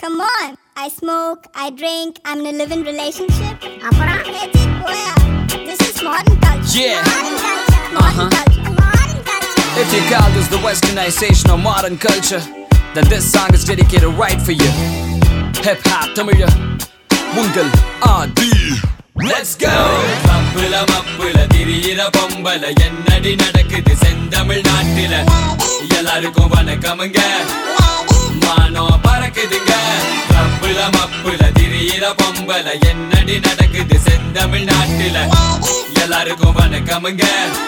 Come on. I smoke, I drink, I'm in a living relationship. அப்புறம் Let it go, yeah. This is modern culture. Yeah. Modern culture. Modern Uh-huh. culture. Modern culture. If you call this the westernization of modern culture, then this song is dedicated right for you. Hip hop தமிழ உங்கள் ஆதி Let's go! மப்புல மப்புல திரியிற பொம்பல என்னடி நடக்குது செந்தமிழ் நாட்டில எல்லாருக்கும் வணக்கமுங்க மானம் பறக்குதுங்க மப்புல மப்புல திரியிற பொம்பல என்னடி நடக்குது செந்தமிழ் நாட்டில எல்லாருக்கும் வணக்கமுங்க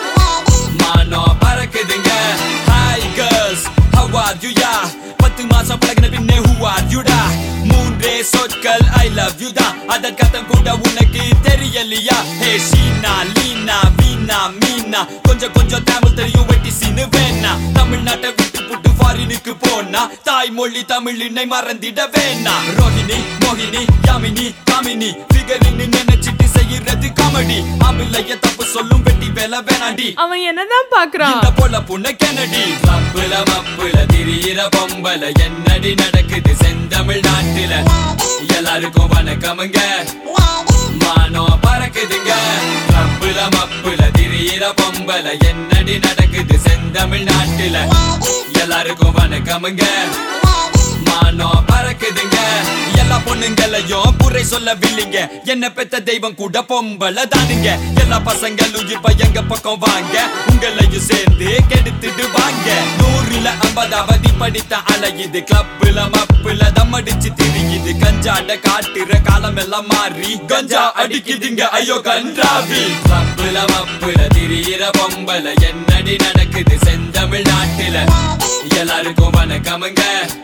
மானம் பறக்குதுங்க hi girls how are you யா பத்து மாசம் பழகின பின்னே who are you டா மூன்றே சொற்கள் ஐ லவ் யூ தான் அதன் கத்தம் கூட உனக்கு தெரியலையா ஹே ஷீனா லீனா வீணா மீனா கொஞ்சம் கொஞ்சம் தமிழ் தெரியும் வெட்டி சீனு வேணா தமிழ்நாட்டை விட்டு புட்டு ஃபாரினுக்கு போனா தாய்மொழி தமிழினை மறந்திட வேணா ரோஹிணி மோகினி யாமினி காமினி ஃபிகரின்னு நினைச்சிட்டு செய்யறது காமெடி ஆம்பிள்ளைய தப்பு சொல்லும் வெட்டி வேலை வேணாண்டி அவன் என்னதான் பாக்குறான் இந்த பொல புண்ண கெனடி மப்புல மப்புல திரியிற பொம்பல என்னடி நடக்குது செந்தமிழ் நாட்டில எல்லாருக்கும் வணக்கமுங்க மானம் பறக்குதுங்க மப்புல மப்புல திரியிற பொம்பல என்னடி நடக்குது செந்தமிழ் நாட்டில எல்லாருக்கும் வணக்கமுங்க மானம் பறக்குதுங்க எல்லா பொண்ணுங்களையும் புரை சொல்லவில்லைங்க என்ன பெத்த தெய்வம் கூட பொம்பளை தானுங்க எல்லா பசங்களும் இப்ப எங்க பக்கம் வாங்க உங்களையும் சேர்ந்து கெடுத்துட்டு வாங்க நூறுல ஐம்பதாவது படித்த அலையுது கிளப்புல மப்புல தம்மடிச்சு திரியுது கஞ்சாட காட்டுற காலம் எல்லாம் மாறி கஞ்சா அடிக்குதுங்க ஐயோ கன்றாவி கிளப்புல மப்புல திரியிற பொம்பளை என்னடி நடக்குது செந்தமிழ் நாட்டில எல்லாருக்கும் வணக்கமுங்க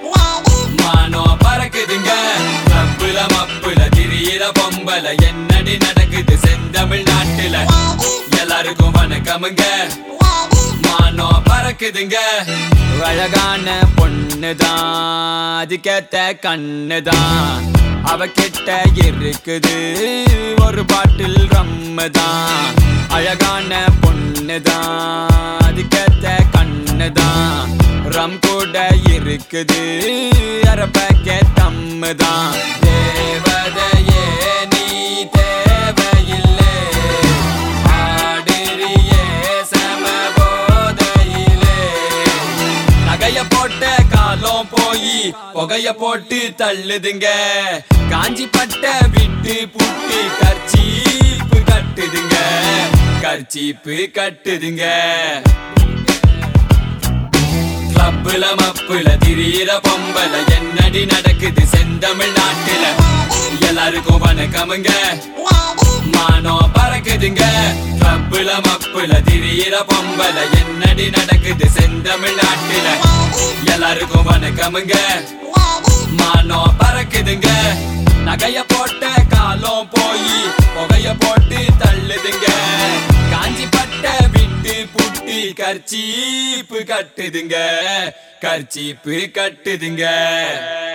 மானம் பறக்குதுங்க மப்புல மப்புல திரியிற பொம்பல என்னடி நடக்குது செந்தமிழ் நாட்டில எல்லாருக்கும் வணக்கமுங்க மானம் பறக்குதுங்க அழகான பொண்ணுதான் அதுக்கேத்த கண்ணுதான் அவ கிட்ட இருக்குது ஒரு பாட்டில் ரம்முதான் அழகான பொண்ணுதான் அதுக்கேத்த கண்ணுதான் ரம் கூட இருக்குது அரை பேக்கெட் தம்முதான் தேவதையே நீ தேவையில்லை ஆடுறியே சம போதையிலே நகைய போட்ட காலம் போய் புகைய போட்டு தள்ளுதுங்க காஞ்சி பட்ட விட்டு புட்டு கர்ச்சீப்பு கட்டுதுங்க கர்ச்சீப்பு கட்டுதுங்க கிளப்புல மப்புல திரியிற பொம்பல என்னடி நடக்குது செந்தமிழ் நாட்டில எல்லாருக்கும் வணக்கமுங்க மானம் பறக்குதுங்க கிளப்புல மப்புல திரியிற பொம்பல என்னடி நடக்குது செந்தமிழ் நாட்டில எல்லாருக்கும் வணக்கமுங்க மானம் பறக்குதுங்க நகைய போட்ட காலம் போய் புகைய போட்டு தள்ளுதுங்க காஞ்சி பட்ட விட்டு புட்டு கர்ச்சீப்பு கட்டுதுங்க கர்ச்சீப்பு கட்டுதுங்க